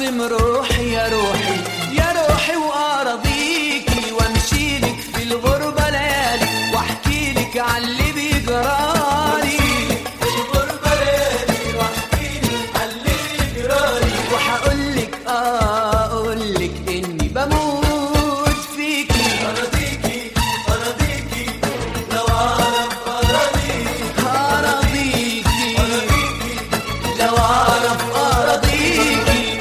اخصم روحي يا روحي يا روحي واراضيكي وامشي لك في الغربه ليالي واحكي لك عن اللي بيجرالي في الغربة ليالي واحكي لك عن اللي بيجرالي وهقول لك اه اقول لك اني بموت فيكي أراضيكي أراضيكي لو أعرف أراضيك اراضيكي أراضيكي لو اعرف اراضيكي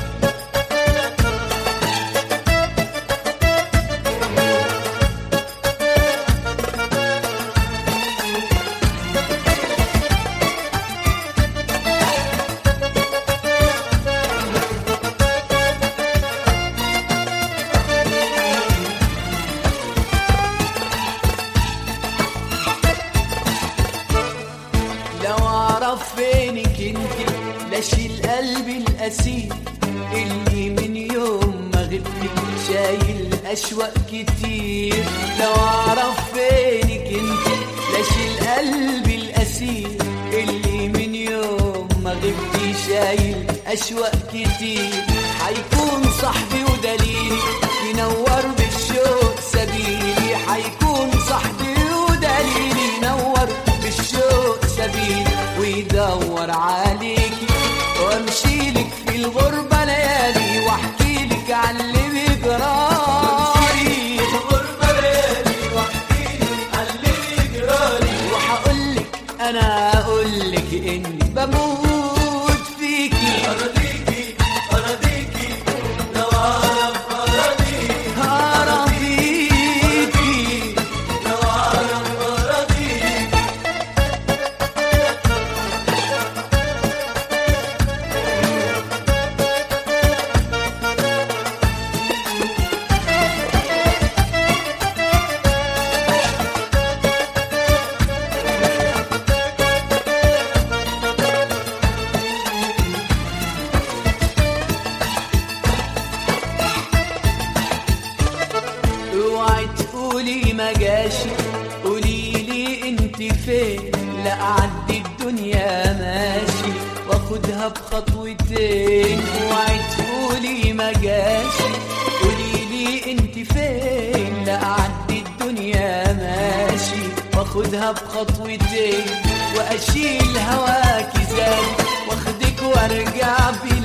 لو اعرف فينك انت لاشيل قلبي الاسير اللي من يوم ما غبت شايل اشواق كتير لو اعرف فينك انت لاشيل قلبي الاسير اللي من يوم ما غبت شايل اشواق كتير حيكون صاحبي ودليلي ينور بالشوق سبيلي حيكون صاحبي ودليلي ينور بالشوق سبيل ويدور عليكي وامشي لك في الغربة ليالي واحكي لك عن اللي بيجرالي في الغربة ليالي واحكي لك عن اللي بيجرالي وهقول لك انا اقول لك اني بموت فيكي أراضيكي أراضيكي لو أعرف أراضيك هراضيكي لو أعرف أراضيك اوعي تقولي ما جاشي قولي لي انت فين لا اعدي الدنيا ماشي واخدها بخطوتين اوعي تقولي ما جاشي قولي لي انت فين لا اعدي الدنيا ماشي واخدها بخطوتين واشيل هواكي زاد واخدك وارجع بيك